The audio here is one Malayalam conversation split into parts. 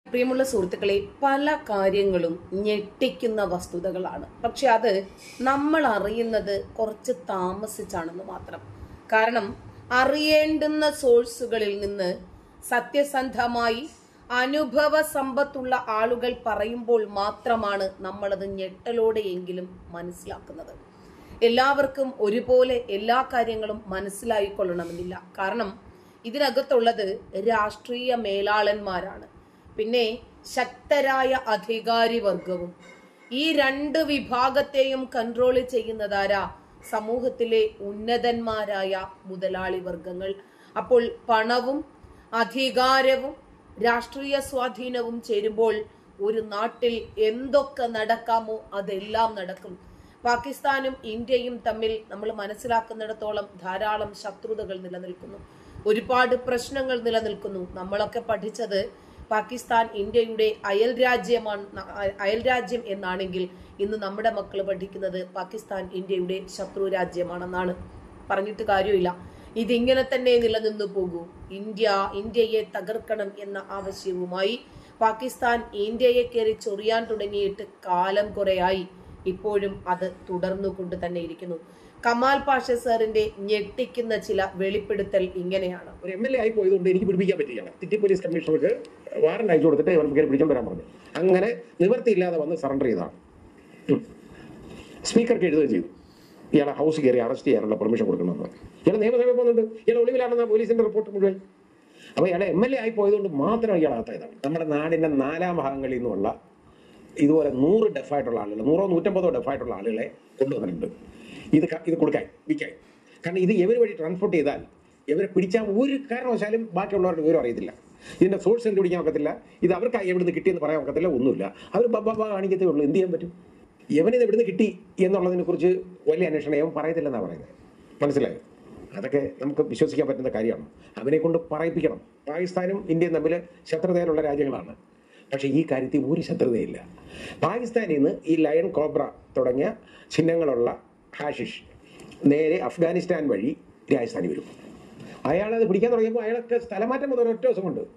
പ്രിയമുള്ള സുഹൃത്തുക്കളെ പല കാര്യങ്ങളും ഞെട്ടിക്കുന്ന വസ്തുതകളാണ് പക്ഷെ അത് നമ്മൾ അറിയുന്നത് കുറച്ച് താമസിച്ചാണെന്ന് മാത്രം കാരണം അറിയേണ്ടുന്ന സോഴ്സുകളിൽ നിന്ന് സത്യസന്ധമായി അനുഭവ സമ്പത്തുള്ള ആളുകൾ പറയുമ്പോൾ മാത്രമാണ് നമ്മളത് ഞെട്ടലോടെയെങ്കിലും മനസ്സിലാക്കുന്നത് എല്ലാവർക്കും ഒരുപോലെ എല്ലാ കാര്യങ്ങളും മനസ്സിലായിക്കൊള്ളണമെന്നില്ല കാരണം ഇതിനകത്തുള്ളത് രാഷ്ട്രീയ മേലാളന്മാരാണ് പിന്നെ ശക്തരായ അധികാരി വർഗവും ഈ രണ്ട് വിഭാഗത്തെയും കൺട്രോൾ ചെയ്യുന്നതാരാ സമൂഹത്തിലെ ഉന്നതന്മാരായ മുതലാളി വർഗങ്ങൾ അപ്പോൾ പണവും അധികാരവും രാഷ്ട്രീയ സ്വാധീനവും ചേരുമ്പോൾ ഒരു നാട്ടിൽ എന്തൊക്കെ നടക്കാമോ അതെല്ലാം നടക്കും പാകിസ്ഥാനും ഇന്ത്യയും തമ്മിൽ നമ്മൾ മനസ്സിലാക്കുന്നിടത്തോളം ധാരാളം ശത്രുതകൾ നിലനിൽക്കുന്നു ഒരുപാട് പ്രശ്നങ്ങൾ നിലനിൽക്കുന്നു നമ്മളൊക്കെ പഠിച്ചത് പാകിസ്ഥാൻ ഇന്ത്യയുടെ അയൽ രാജ്യമാണ് അയൽ രാജ്യം എന്നാണെങ്കിൽ ഇന്ന് നമ്മുടെ മക്കൾ പഠിക്കുന്നത് പാകിസ്ഥാൻ ഇന്ത്യയുടെ ശത്രു രാജ്യമാണെന്നാണ് പറഞ്ഞിട്ട് കാര്യമില്ല ഇതിങ്ങനെ തന്നെ നിലനിന്നു പോകൂ ഇന്ത്യ ഇന്ത്യയെ തകർക്കണം എന്ന ആവശ്യവുമായി പാകിസ്ഥാൻ ഇന്ത്യയെ കയറി ചൊറിയാൻ തുടങ്ങിയിട്ട് കാലം കുറെയായി ഇപ്പോഴും അത് തുടർന്നുകൊണ്ട് തന്നെ ഇരിക്കുന്നു കമാൽ പാഷ സാറിന്റെ ഞെട്ടിക്കുന്ന ചില വെളിപ്പെടുത്തൽ ഇങ്ങനെയാണ് ഒരു എം എൽ എ ആയി പോയതുകൊണ്ട് എനിക്ക് പിടിപ്പിക്കാൻ പറ്റുകയാണ് സിറ്റി പോലീസ് കമ്മീഷണർക്ക് വാറന്റ് അയച്ചു കൊടുത്തിട്ട് ഇവർ കയറി പിടിച്ചോണ്ട് വരാൻ പറഞ്ഞു അങ്ങനെ നിവൃത്തിയില്ലാതെ വന്ന് സറണ്ടർ ചെയ്തതാണ് ഉം. സ്പീക്കർക്ക് എഴുതുകയും ചെയ്തു ഇയാളെ ഹൗസ് കയറി അറസ്റ്റ് ചെയ്യാനുള്ള പെർമിഷൻ കൊടുക്കണമെന്ന് ഇയാൾ നിയമസഭയിൽ പോകുന്നുണ്ട് ഇയാൾ ഒളിവിലാണെന്ന പോലീസിന്റെ റിപ്പോർട്ട് മുഴുവൻ അപ്പോൾ ഇയാളെ എം എൽ എ ആയി പോയതുകൊണ്ട് മാത്രം ഇയാൾ അകത്തായതാണ് നമ്മുടെ നാടിന്റെ നാലാം ഭാഗങ്ങളിൽ നിന്നുള്ള ഇതുപോലെ നൂറ് ഡെഫായിട്ടുള്ള ആളുകൾ നൂറോ നൂറ്റമ്പതോ ഡെഫായിട്ടുള്ള ആളുകളെ കൊണ്ടുവന്നിട്ടുണ്ട് ഇത് ക- ഇത് കൊടുക്കാൻ വിൽക്കാൻ കാരണം ഇത് ഇവർ വഴി ട്രാൻസ്പോർട്ട് ചെയ്താൽ ഇവരെ പിടിച്ചാൽ ഒരു കാരണവശാലും ബാക്കിയുള്ളവരുടെ വിവരം അറിയത്തില്ല ഇതിന്റെ സോഴ്സ് കണ്ടുപിടിക്കാൻ ഒക്കത്തില്ല ഇത് അവർക്ക് എവിടുന്ന് കിട്ടിയെന്ന് പറയാൻ ഒക്കത്തില്ല ഒന്നുമില്ല അവർ ബബ്ബ കാണിക്കത്തേ ഉള്ളൂ എന്ത് ചെയ്യാൻ പറ്റും ഇവനിത് എവിടുന്ന് കിട്ടി എന്നുള്ളതിനെ കുറിച്ച് വലിയ അന്വേഷണം ഇവൻ പറയത്തില്ലെന്നാണ് പറയുന്നത് മനസ്സിലായോ അതൊക്കെ നമുക്ക് വിശ്വസിക്കാൻ പറ്റുന്ന കാര്യമാണ് അവനെ കൊണ്ട് പറയിപ്പിക്കണം പാകിസ്ഥാനും ഇന്ത്യയും തമ്മിൽ ശത്രുതയിലുള്ള രാജ്യങ്ങളാണ് പക്ഷേ ഈ കാര്യത്തിൽ ഒരു ശത്രുതയില്ല പാകിസ്ഥാനിൽ നിന്ന് ഈ ലയൺ കോബ്ര തുടങ്ങിയ ചിഹ്നങ്ങളുള്ള ഹാഷിഷ് നേരെ അഫ്ഗാനിസ്ഥാൻ വഴി രാജസ്ഥാനിൽ വരും അയാളത് പിടിക്കാൻ തുടങ്ങിയപ്പോൾ അയാളൊക്കെ സ്ഥലമാറ്റം മുതൽ ഒറ്റ ദിവസം കൊണ്ട്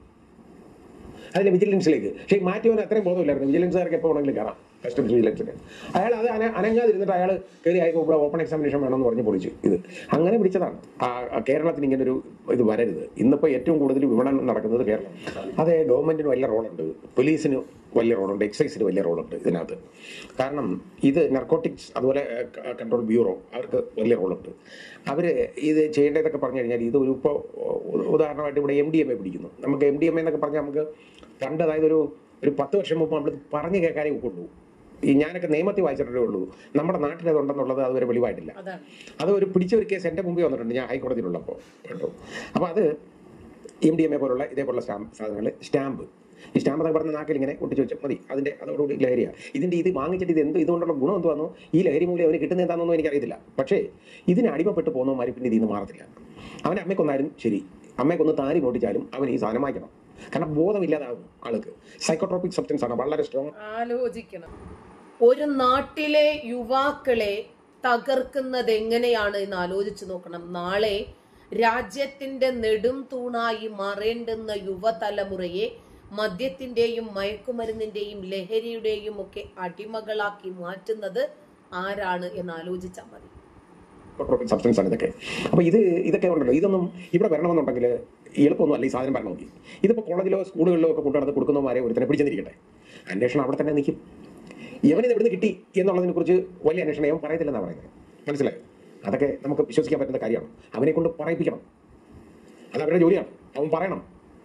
അതിന് വിജിലൻസിലേക്ക് പക്ഷേ ഈ മാറ്റി വന്ന അത്രയും ബോധമില്ലായിരുന്നു വിജിലൻസുകാർക്ക് എപ്പോൾ വേണമെങ്കിലും കയറാം കസ്റ്റംസ് വിജിലൻസിന് അയാൾ അത് അന അനങ്ങാതിരുന്നിട്ട് അയാൾ കയറി ആയിപ്പോൾ ഇവിടെ ഓപ്പൺ എക്സാമിനേഷൻ വേണമെന്ന് പറഞ്ഞ് പൊളിച്ചു ഇത് അങ്ങനെ പിടിച്ചതാണ് ആ ആ കേരളത്തിന് ഇങ്ങനെ ഒരു ഇത് വരരുത് ഇന്നിപ്പോൾ ഏറ്റവും കൂടുതൽ വിപണനം നടക്കുന്നത് കേരളം അതെ ഗവൺമെന്റിന് വലിയ റോളുണ്ട് പോലീസിന് വലിയ റോളുണ്ട് എക്സൈസിന് വലിയ റോളുണ്ട് ഇതിനകത്ത് കാരണം ഇത് നർക്കോട്ടിക്സ് അതുപോലെ കൺട്രോൾ ബ്യൂറോ അവർക്ക് വലിയ റോളുണ്ട് അവർ ഇത് ചെയ്യേണ്ടതൊക്കെ പറഞ്ഞു കഴിഞ്ഞാൽ ഇത് ഒരു ഇപ്പോൾ ഉദാഹരണമായിട്ട് ഇവിടെ എം ഡി എം എ പിടിക്കുന്നു നമുക്ക് എം ഡി എം എ എന്നൊക്കെ പറഞ്ഞാൽ നമുക്ക് പണ്ട് അതായത് ഒരു ഒരു പത്ത് വർഷം മുമ്പ് നമ്മൾ പറഞ്ഞു കേൾക്കാനേ കൊണ്ടു ഈ ഞാനൊക്കെ നിയമത്തിൽ വായിച്ചിട്ടേ ഉള്ളൂ നമ്മുടെ നാട്ടിൽ അതുണ്ടെന്നുള്ളത് അതുവരെ വെളിവായിട്ടില്ല അതാണ് അത് ഒരു പിടിച്ച ഒരു കേസ് എൻ്റെ മുമ്പിൽ വന്നിട്ടുണ്ട് ഞാൻ ഹൈക്കോടതിയിലുള്ളപ്പോൾ കേട്ടോ അപ്പോൾ അത് എം ഡി എം എ പോലുള്ള ഇതേപോലുള്ള സ്റ്റാമ്പ് സാധനങ്ങൾ സ്റ്റാമ്പ് ഈ സ്റ്റാമ്പ് എന്നൊക്കെ പറഞ്ഞ നാക്കിൽ ഇങ്ങനെ ഒട്ടിച്ച് വെച്ചാൽ മതി അതിൻ്റെ അതോടുകൂടി ലഹരിയാണ് ഇതിൻ്റെ ഇത് വാങ്ങിച്ചിട്ട് ഇത് എന്ത് ഇതുകൊണ്ടുള്ള ഗുണം എന്തുവാന്നോ ഈ ലഹരി മൂല്യം അവന് കിട്ടുന്ന എന്താണെന്നൊന്നും എനിക്കറിയത്തില്ല പക്ഷേ ഇതിന് അടിമപ്പെട്ട് പോകുന്നവന്മാർ പിന്നെ ഇതിൽ നിന്ന് മാറത്തില്ല അവൻ്റെ അമ്മയ്ക്കൊന്നാലും ശരി അമ്മയ്ക്കൊന്ന് താരി മോട്ടിച്ചാലും അവൻ ഈ സാധനം വാങ്ങിക്കണം കാരണം ബോധമില്ലാതാവും ആൾക്ക് സൈക്കോട്രോപിക് സബ്സ്റ്റൻസ് ആണ് വളരെ സ്ട്രോങ് ആലോചിക്കണം ഒരു നാട്ടിലെ യുവാക്കളെ തകർക്കുന്നത് എങ്ങനെയാണ് എന്ന് ആലോചിച്ചു നോക്കണം നാളെ രാജ്യത്തിന്റെ നെടും തൂണായി മാറേണ്ടുന്ന യുവതലമുറയെ മദ്യത്തിന്റെയും മയക്കുമരുന്നിന്റെയും ലഹരിയുടെയും ഒക്കെ അടിമകളാക്കി മാറ്റുന്നത് ആരാണ് എന്ന് ആലോചിച്ചാൽ മതി സൈക്കോട്രോപിക് സബ്സ്റ്റൻസ് ആണ് ഇതൊക്കെ അപ്പോൾ ഇത് ഇതൊക്കെ ഉണ്ടല്ലോ ഇതൊന്നും ഇവിടെ വരണമെന്നുണ്ടെങ്കിൽ എളുപ്പമൊന്നും അല്ല ഈ സാധനം വരണമെങ്കിൽ ഇതിപ്പോൾ കോളേജിലോ സ്കൂളുകളിലോ ഒക്കെ കൊണ്ടുനടന്ന് കൊടുക്കുന്നവരെ ഒരുത്തനെ പിടിച്ചെന്നിരിക്കട്ടെ അന്വേഷണം അവിടെ തന്നെ നിൽക്കും ഇവനിത് എവിടുന്ന് കിട്ടി എന്നുള്ളതിനെ കുറിച്ച് വലിയ അന്വേഷണം ഇവൻ പറയത്തില്ലെന്നാണ് പറയുന്നത് മനസ്സിലായോ അതൊക്കെ നമുക്ക് വിശ്വസിക്കാൻ പറ്റുന്ന കാര്യമാണ് അവനെ കൊണ്ട് പറയിപ്പിക്കണം അത് അവരുടെ ജോലിയാണ് അവൻ പറയണം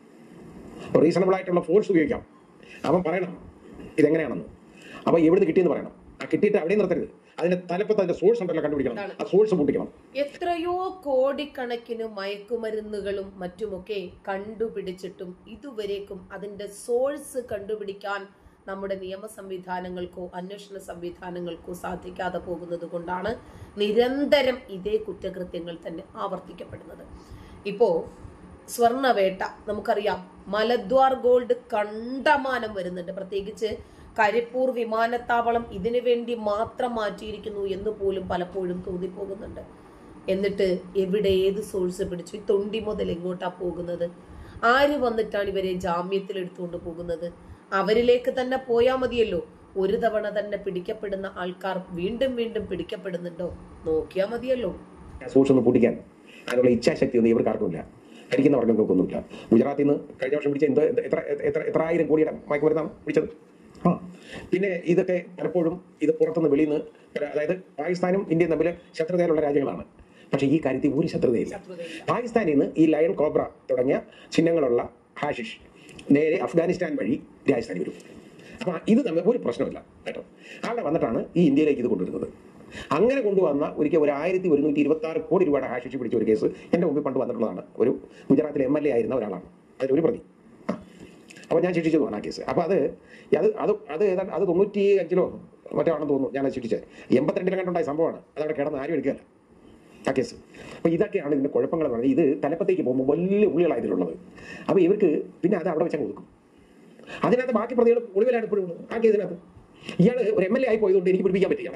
റീസണബിൾ ആയിട്ടുള്ള ഫോഴ്സ് ഉപയോഗിക്കാം അവൻ പറയണം ഇതെങ്ങനെയാണെന്ന് അപ്പോൾ എവിടുന്ന് കിട്ടിയെന്ന് പറയണം ആ കിട്ടിയിട്ട് അവിടെ നിർത്തരുത് അതിന്റെ തലപ്പത്ത് അതിന്റെ സോഴ്സ് ഉണ്ടല്ലോ കണ്ടുപിടിക്കണം ആ സോഴ്സ് പൊട്ടിക്കണം എത്രയോ കോടിക്കണക്കിന് മയക്കുമരുന്നുകളും മറ്റുമൊക്കെ കണ്ടുപിടിച്ചിട്ടും ഇതുവരേക്കും അതിന്റെ സോഴ്സ് കണ്ടുപിടിക്കാൻ നമ്മുടെ നിയമ സംവിധാനങ്ങൾക്കോ അന്വേഷണ സംവിധാനങ്ങൾക്കോ സാധിക്കാതെ പോകുന്നത് കൊണ്ടാണ് നിരന്തരം ഇതേ കുറ്റകൃത്യങ്ങൾ തന്നെ ആവർത്തിക്കപ്പെടുന്നത് ഇപ്പോ സ്വർണവേട്ട നമുക്കറിയാം മലദ്വാർ ഗോൾഡ് കണ്ടമാനം വരുന്നുണ്ട് പ്രത്യേകിച്ച് കരിപ്പൂർ വിമാനത്താവളം ഇതിനു വേണ്ടി മാത്രം മാറ്റിയിരിക്കുന്നു എന്ന് പോലും പലപ്പോഴും തോന്നിപ്പോകുന്നുണ്ട് എന്നിട്ട് എവിടെ ഏത് സോഴ്സ് പിടിച്ചു ഈ തൊണ്ടി മുതൽ എങ്ങോട്ടാ പോകുന്നത് ആര് വന്നിട്ടാണ് ഇവരെ ജാമ്യത്തിൽ എടുത്തുകൊണ്ട് പോകുന്നത് അവരിലേക്ക് തന്നെ പോയാ മതിയല്ലോ ഒരു തവണ തന്നെ പിടിക്കപ്പെടുന്ന ആൾക്കാർ വീണ്ടും വീണ്ടും പിടിക്കപ്പെടുന്നുണ്ടോ നോക്കിയാ മതിയല്ലോ സോഴ്സ് ഒന്ന് പൂട്ടിക്കാൻ അതിനുള്ള ഇച്ഛാശക്തി ഒന്നും ഇവർക്ക് ആർക്കുമില്ല ഭരിക്കുന്ന വർഗ്ഗങ്ങൾക്കൊന്നുമില്ല ഗുജറാത്തിൽ നിന്ന് കഴിഞ്ഞ വർഷം പിടിച്ച എന്തോ എത്ര എത്ര എത്ര ആയിരം കോടിയുടെ മയക്കുമരുന്നാണ് പിടിച്ചത് ആ പിന്നെ ഇതൊക്കെ പലപ്പോഴും ഇത് പുറത്തുനിന്ന് വെളിയിൽ നിന്ന് അതായത് പാകിസ്ഥാനും ഇന്ത്യയും തമ്മിൽ ശത്രുതയിലുള്ള രാജ്യങ്ങളാണ് പക്ഷേ ഈ കാര്യത്തിൽ ഒരു ശത്രുതയില്ല ശത്രുതയില്ല. പാകിസ്ഥാനിൽ നിന്ന് ഈ ലയൺ കോബ്ര തുടങ്ങിയ ചിഹ്നങ്ങളുള്ള ഹാഷിഷ് നേരെ അഫ്ഗാനിസ്ഥാൻ വഴി രാജസ്ഥാനിൽ വരും അപ്പൊ ഇത് തമ്മിൽ ഒരു പ്രശ്നമില്ല കേട്ടോ അവിടെ വന്നിട്ടാണ് ഈ ഇന്ത്യയിലേക്ക് ഇത് കൊണ്ടുവരുന്നത് അങ്ങനെ കൊണ്ടുവന്ന ഒരിക്കൽ ഒരു ആയിരത്തി ഒരുന്നൂറ്റി ഇരുപത്തി ആറ് കോടി രൂപയുടെ ഹാഷിഷ് പിടിച്ച ഒരു കേസ് എൻ്റെ മുമ്പിൽ പണ്ട് വന്നിട്ടുള്ളതാണ് ഒരു ഗുജറാത്തിലെ എം എൽ എ ആയിരുന്ന ഒരാളാണ് അതിൽ ഒരു പ്രതി അപ്പോൾ ഞാൻ ശിക്ഷിച്ചതുമാണ് ആ കേസ് അപ്പോൾ അത് അത് അത് അത് ഏതാണ്ട് അത് തൊണ്ണൂറ്റി അഞ്ചിലോ മറ്റോ ആണെന്ന് തോന്നുന്നു ഞാൻ അത് ശിക്ഷിച്ചത് എൺപത്തിരണ്ടിലും കണ്ടുണ്ടായ സംഭവമാണ് അതവിടെ കിടന്ന് ആരും എടുക്കുകയല്ല ആ കേസ് അപ്പോൾ ഇതൊക്കെയാണ് ഇതിൻ്റെ കുഴപ്പങ്ങൾ എന്ന് പറഞ്ഞാൽ ഇത് തലപ്പത്തേക്ക് പോകുമ്പോൾ വലിയ ഉള്ളികളാണ് ഇതിലുള്ളത് അപ്പോൾ ഇവർക്ക് പിന്നെ അത് അവിടെ വെച്ചങ്ങ് ഒതുക്കും അതിനകത്ത് ബാക്കി പ്രതികൾ ഒളിവിലാണ് ഇപ്പോഴും ഉള്ളത് ആ കേസിനകത്ത് ഇയാൾ ഒരു എം എൽ എ ആയി പോയതുകൊണ്ട് എനിക്ക് പിടിപ്പിക്കാൻ പറ്റിയ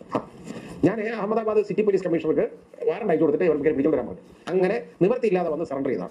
ഞാൻ അഹമ്മദാബാദ് സിറ്റി പോലീസ് കമ്മീഷണർക്ക് വാറണ്ട് അയച്ചു കൊടുത്തിട്ട് ഇവർക്ക് പിടിച്ചോണ്ട് വരാൻ പറഞ്ഞു അങ്ങനെ നിവർത്തിയില്ലാതെ വന്ന് സറണ്ടർ ചെയ്താണ്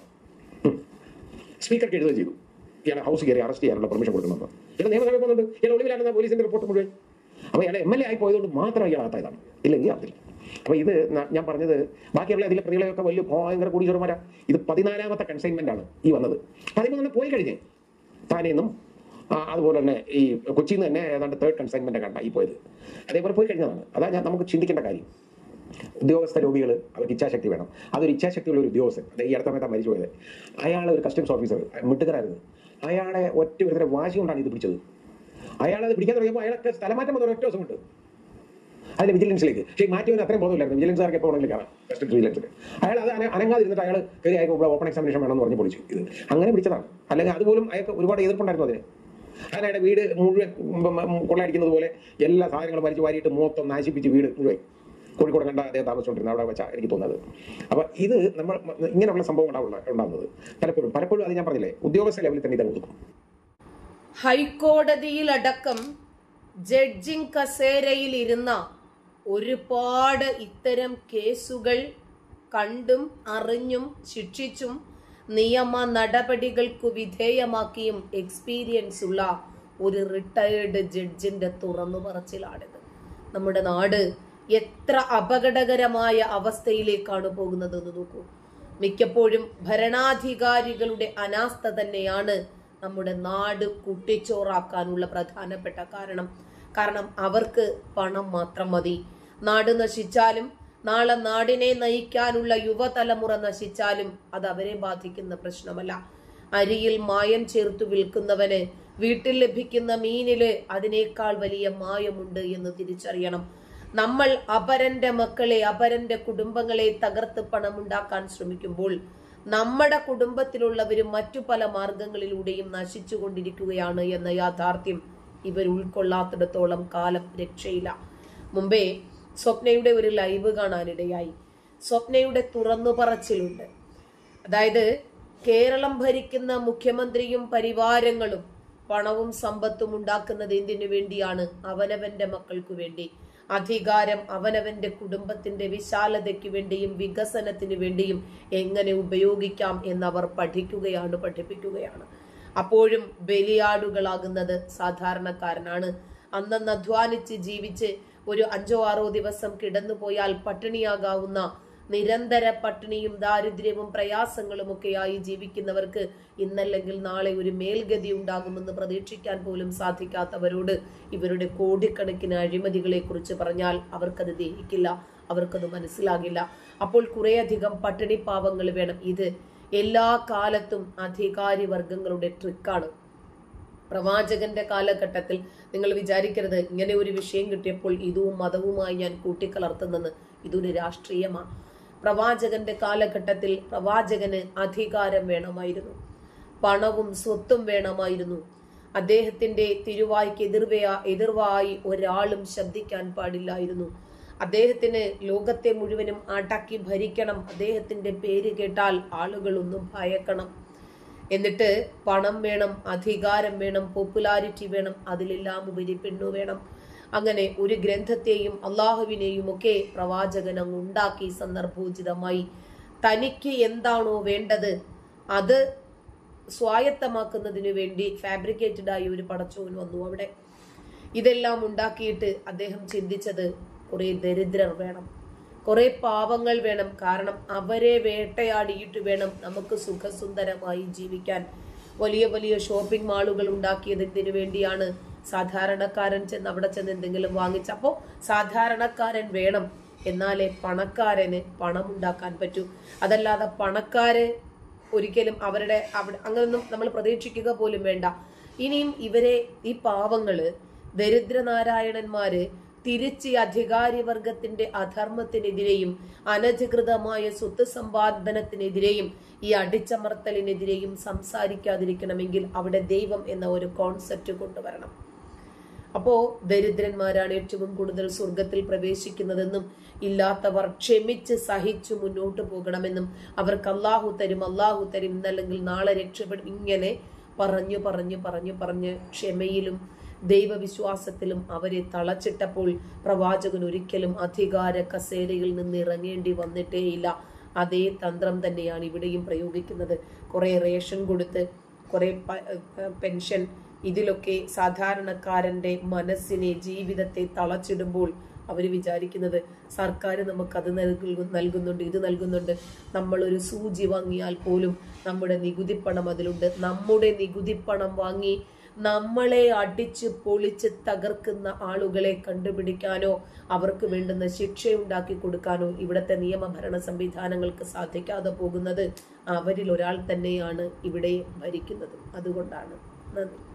സ്പീക്കർക്ക് എഴുതുകയും ചെയ്തു ഇയാളെ ഹൗസ് കയറി അറസ്റ്റ് ചെയ്യാനുള്ള പെർമിഷൻ കൊടുക്കുന്നുണ്ട് ഇയാൾ നിയമസഭയിൽ പോകുന്നുണ്ട് ഇയാൾ ഒളിവിലാണെന്ന പോലീസിന്റെ റിപ്പോർട്ട് മുഴുവൻ അപ്പോൾ ഇയാളെ എം എൽ എ ആയി പോയതുകൊണ്ട് മാത്രം ഇയാൾ അകത്തായതാണ് ഇല്ലെങ്കിൽ അതില്ല അപ്പോൾ ഇത് ന- ഞാൻ പറഞ്ഞത് ബാക്കിയുള്ള ഇതിലെ പ്രതികളെയൊക്കെ വലിയ ഭയങ്കര കൂടിച്ചോറുമാരാ ഇത് പതിനാലാമത്തെ കൺസൈൻമെന്റ് ആണ് ഈ വന്നത് പതിമൂന്നെണ്ണം പോയി കഴിഞ്ഞ് താനേന്നും ആ, അതുപോലെ തന്നെ ഈ കൊച്ചിയിൽ നിന്ന് തന്നെ ഏതാണ്ട് തേർഡ് കൺസൈൻമെന്റ് കണ്ട ഈ പോയത് അതേപോലെ പോയി കഴിഞ്ഞതാണ് അതാ ഞാൻ നമുക്ക് ചിന്തിക്കേണ്ട കാര്യം ഉദ്യോഗസ്ഥ രോഗികൾ അവർക്ക് ഇച്ഛാശക്തി വേണം അതൊരു ഇച്ഛാശക്തിയുള്ള ഒരു ഉദ്യോഗസ്ഥൻ അത് ഈ അടുത്ത സമയത്താണ് മരിച്ചു പോയത് അയാൾ ഒരു കസ്റ്റംസ് ഓഫീസർ മിട്ടുകരായിരുന്നു അയാളെ ഒറ്റ ഒരുത്തരെ വാശി കൊണ്ടാണ് ഇത് പിടിച്ചത് അയാളത് പിടിക്കാൻ തുടങ്ങിയപ്പോൾ അയാളൊക്കെ സ്ഥലമാറ്റം വന്ന ഒറ്റ ദിവസം കൊണ്ട് അതിന് വിജിലൻസിലേക്ക് പക്ഷേ മാറ്റിയവന് അത്രയും ബോധമില്ലായിരുന്നു വിജിലൻസുകാർക്ക് എപ്പോൾ വേണമെങ്കിലും കാണാം കസ്റ്റംസ് വിജിലൻസിൽ അയാൾ അത് അന- അനങ്ങാതിരുന്നിട്ട് അയാൾ കയറി അയക്കുമ്പോൾ ഓപ്പൺ എക്സാമിനേഷൻ വേണമെന്ന് പറഞ്ഞ് പൊളിച്ചു ഇത് അങ്ങനെ പിടിച്ചതാണ് അല്ലെങ്കിൽ അതുപോലും അയാൾക്ക് ഒരുപാട് എതിർപ്പുണ്ടായിരുന്നു അതിന് അതിനയാളുടെ വീട് മുഴുവൻ ഉം, ഉം, ഉം, കൊള്ളയടിക്കുന്നത് പോലെ എല്ലാ സാധനങ്ങളും വലിച്ചു വാരിയിട്ട് മൊത്തം നാശിപ്പിച്ച് വീട് മുഴുവൻ കോഴിക്കോട് കണ്ട അദ്ദേഹം താമസിച്ചുകൊണ്ടിരുന്നത് അവിടെ വെച്ചാൽ എനിക്ക് തോന്നുന്നത് അപ്പൊ ഇത് നമ്മൾ ഇങ്ങനെയുള്ള സംഭവം ഉണ്ടാവുള്ള ഉണ്ടാകുന്നത് പലപ്പോഴും പലപ്പോഴും അത് ഞാൻ പറഞ്ഞില്ലേ ഉദ്യോഗസ്ഥ ലെവലിൽ തന്നെ ഇത് ഒതുക്കും ഹൈക്കോടതിയിലടക്കം ജഡ്ജിങ് കസേരയിൽ ഇരുന്ന ഒരുപാട് ഇത്തരം കേസുകൾ കണ്ടും അറിഞ്ഞും ശിക്ഷിച്ചും നിയമ നടപടികൾക്കു വിധേയമാക്കിയും എക്സ്പീരിയൻസ് ഉള്ള ഒരു റിട്ടയേർഡ് ജഡ്ജിന്റെ തുറന്നു പറച്ചിലാണിത് നമ്മുടെ നാട് എത്ര അപകടകരമായ അവസ്ഥയിലേക്കാണ് പോകുന്നത് എന്ന് നോക്കൂ മിക്കപ്പോഴും ഭരണാധികാരികളുടെ അനാസ്ഥ തന്നെയാണ് നമ്മുടെ നാട് കുട്ടിച്ചോറാക്കാനുള്ള പ്രധാനപ്പെട്ട കാരണം കാരണം അവർക്ക് പണം മാത്രം മതി നാട് നശിച്ചാലും നാളെ നാടിനെ നയിക്കാനുള്ള യുവതലമുറ നശിച്ചാലും അത് അവരെ ബാധിക്കുന്ന പ്രശ്നമല്ല അരിയിൽ മായം ചേർത്തു വിൽക്കുന്നവന് വീട്ടിൽ ലഭിക്കുന്ന മീനില് അതിനേക്കാൾ വലിയ മായമുണ്ട് എന്ന് തിരിച്ചറിയണം നമ്മൾ അപരന്റെ മക്കളെ അപരന്റെ കുടുംബങ്ങളെ തകർത്ത് പണമുണ്ടാക്കാൻ ശ്രമിക്കുമ്പോൾ നമ്മുടെ കുടുംബത്തിലുള്ളവരും മറ്റു പല മാർഗങ്ങളിലൂടെയും നശിച്ചുകൊണ്ടിരിക്കുകയാണ് എന്ന യാഥാർത്ഥ്യം ഇവർ ഉൾക്കൊള്ളാത്തിടത്തോളം കാലം രക്ഷയില്ല മുമ്പേ സ്വപ്നയുടെ ഒരു ലൈവ് കാണാനിടയായി സ്വപ്നയുടെ തുറന്നു പറച്ചിലുണ്ട് അതായത് കേരളം ഭരിക്കുന്ന മുഖ്യമന്ത്രിയും പരിവാരങ്ങളും പണവും സമ്പത്തും ഉണ്ടാക്കുന്നത് എന്തിനു വേണ്ടിയാണ് അവനവന്റെ മക്കൾക്കു വേണ്ടി അധികാരം അവനവന്റെ കുടുംബത്തിന്റെ വിശാലതയ്ക്ക് വേണ്ടിയും വികസനത്തിന് വേണ്ടിയും എങ്ങനെ ഉപയോഗിക്കാം എന്നവർ പഠിക്കുകയാണ് പഠിപ്പിക്കുകയാണ് അപ്പോഴും ബലിയാടുകളാകുന്നത് സാധാരണക്കാരനാണ് അന്നന്ന് അധ്വാനിച്ച് ജീവിച്ച് ഒരു അഞ്ചോ ആറോ ദിവസം കിടന്നുപോയാൽ പട്ടിണിയാകാവുന്ന നിരന്തര പട്ടിണിയും ദാരിദ്ര്യവും പ്രയാസങ്ങളും ഒക്കെയായി ജീവിക്കുന്നവർക്ക് ഇന്നല്ലെങ്കിൽ നാളെ ഒരു മേൽഗതി ഉണ്ടാകുമെന്ന് പ്രതീക്ഷിക്കാൻ പോലും സാധിക്കാത്തവരോട് ഇവരുടെ കോടിക്കണക്കിന് അഴിമതികളെ കുറിച്ച് പറഞ്ഞാൽ അവർക്കത് ദഹിക്കില്ല അവർക്കത് മനസ്സിലാകില്ല അപ്പോൾ കുറേയധികം പട്ടിണി പാവങ്ങൾ വേണം ഇത് എല്ലാ കാലത്തും അധികാരി വർഗങ്ങളുടെ ട്രിക്കാണ് പ്രവാചകന്റെ കാലഘട്ടത്തിൽ നിങ്ങൾ വിചാരിക്കരുത് ഇങ്ങനെ ഒരു വിഷയം കിട്ടിയപ്പോൾ ഇതും മതവുമായി ഞാൻ കൂട്ടിക്കലർത്തുന്നെന്ന് ഇതൊരു രാഷ്ട്രീയമാണ് പ്രവാചകന്റെ കാലഘട്ടത്തിൽ പ്രവാചകന് അധികാരം വേണമായിരുന്നു പണവും സ്വത്തും വേണമായിരുന്നു അദ്ദേഹത്തിന്റെ തിരുവായ്ക്ക് എതിർവയ എതിർവായി ഒരാളും ശബ്ദിക്കാൻ പാടില്ലായിരുന്നു അദ്ദേഹത്തിന് ലോകത്തെ മുഴുവനും അടക്കി ഭരിക്കണം അദ്ദേഹത്തിന്റെ പേര് കേട്ടാൽ ആളുകളൊന്നും ഭയക്കണം എന്നിട്ട് പണം വേണം അധികാരം വേണം പോപ്പുലാരിറ്റി വേണം അതിലെല്ലാം ഉപരി പെണ്ണു വേണം അങ്ങനെ ഒരു ഗ്രന്ഥത്തെയും അള്ളാഹുവിനെയും ഒക്കെ പ്രവാചകൻ അങ്ങ് ഉണ്ടാക്കി സന്ദർഭോചിതമായി തനിക്ക് എന്താണോ വേണ്ടത് അത് സ്വായത്തമാക്കുന്നതിനു വേണ്ടി ഫാബ്രിക്കേറ്റഡ് ആയ ഒരു പടച്ചോൻ വന്നു അവിടെ ഇതെല്ലാം ഉണ്ടാക്കിയിട്ട് അദ്ദേഹം ചിന്തിച്ചത് കുറെ ദരിദ്രർ വേണം കുറെ പാവങ്ങൾ വേണം കാരണം അവരെ വേട്ടയാടിയിട്ട് വേണം നമുക്ക് സുഖസുന്ദരമായി ജീവിക്കാൻ വലിയ വലിയ ഷോപ്പിംഗ് മാളുകൾ ഉണ്ടാക്കിയത് എന്തിനു വേണ്ടിയാണ് സാധാരണക്കാരൻ ചെന്ന് അവിടെ ചെന്ന് എന്തെങ്കിലും വാങ്ങിച്ച അപ്പോൾ സാധാരണക്കാരൻ വേണം എന്നാലേ പണക്കാരന് പണം ഉണ്ടാക്കാൻ പറ്റൂ അതല്ലാതെ പണക്കാര് ഒരിക്കലും അവരുടെ അവിടെ അങ്ങനൊന്നും നമ്മൾ പ്രതീക്ഷിക്കുക പോലും വേണ്ട ഇനിയും ഇവരെ ഈ പാവങ്ങള് ദരിദ്രനാരായണന്മാര് തിരിച്ച് ഈ അധികാരിവർഗത്തിന്റെ അധർമ്മത്തിനെതിരെയും അനധികൃതമായ സ്വത്ത് സമ്പാദനത്തിനെതിരെയും ഈ അടിച്ചമർത്തലിനെതിരെയും സംസാരിക്കാതിരിക്കണമെങ്കിൽ അവിടെ ദൈവം എന്ന ഒരു കോൺസെപ്റ്റ് കൊണ്ടുവരണം അപ്പോ ദരിദ്രന്മാരാണ് ഏറ്റവും കൂടുതൽ സ്വർഗത്തിൽ പ്രവേശിക്കുന്നതെന്നും ഇല്ലാത്തവർ ക്ഷമിച്ച് സഹിച്ചു മുന്നോട്ട് പോകണമെന്നും അവർക്ക് അള്ളാഹു തരും അള്ളാഹു തരും ഇന്നല്ലെങ്കിൽ നാളെ രക്ഷപ്പെടും ഇങ്ങനെ പറഞ്ഞു പറഞ്ഞു പറഞ്ഞു പറഞ്ഞ് ക്ഷമയിലും ദൈവവിശ്വാസത്തിലും അവരെ തളച്ചിട്ടപ്പോൾ പ്രവാചകൻ ഒരിക്കലും അധികാര കസേരയിൽ നിന്ന് ഇറങ്ങേണ്ടി വന്നിട്ടേയില്ല അതേ തന്ത്രം തന്നെയാണ് ഇവിടെയും പ്രയോഗിക്കുന്നത് കുറെ റേഷൻ കൊടുത്ത് കുറെ പ- ഏഹ് പെൻഷൻ ഇതിലൊക്കെ സാധാരണക്കാരന്റെ മനസ്സിനെ ജീവിതത്തെ തളച്ചിടുമ്പോൾ അവർ വിചാരിക്കുന്നത് സർക്കാർ നമുക്കത് നൽകു നൽകുന്നുണ്ട് ഇത് നൽകുന്നുണ്ട് നമ്മളൊരു സൂചി വാങ്ങിയാൽ പോലും നമ്മുടെ നികുതിപ്പണം അതിലുണ്ട് നമ്മുടെ നികുതിപ്പണം വാങ്ങി നമ്മളെ അടിച്ച് പൊളിച്ച് തകർക്കുന്ന ആളുകളെ കണ്ടുപിടിക്കാനോ അവർക്ക് വേണ്ടുന്ന ശിക്ഷയുണ്ടാക്കി കൊടുക്കാനോ ഇവിടുത്തെ നിയമഭരണ സംവിധാനങ്ങൾക്ക് സാധിക്കാതെ പോകുന്നത് അവരിൽ ഒരാൾ തന്നെയാണ് ഇവിടെ ഭരിക്കുന്നത് അതുകൊണ്ടാണ് നന്ദി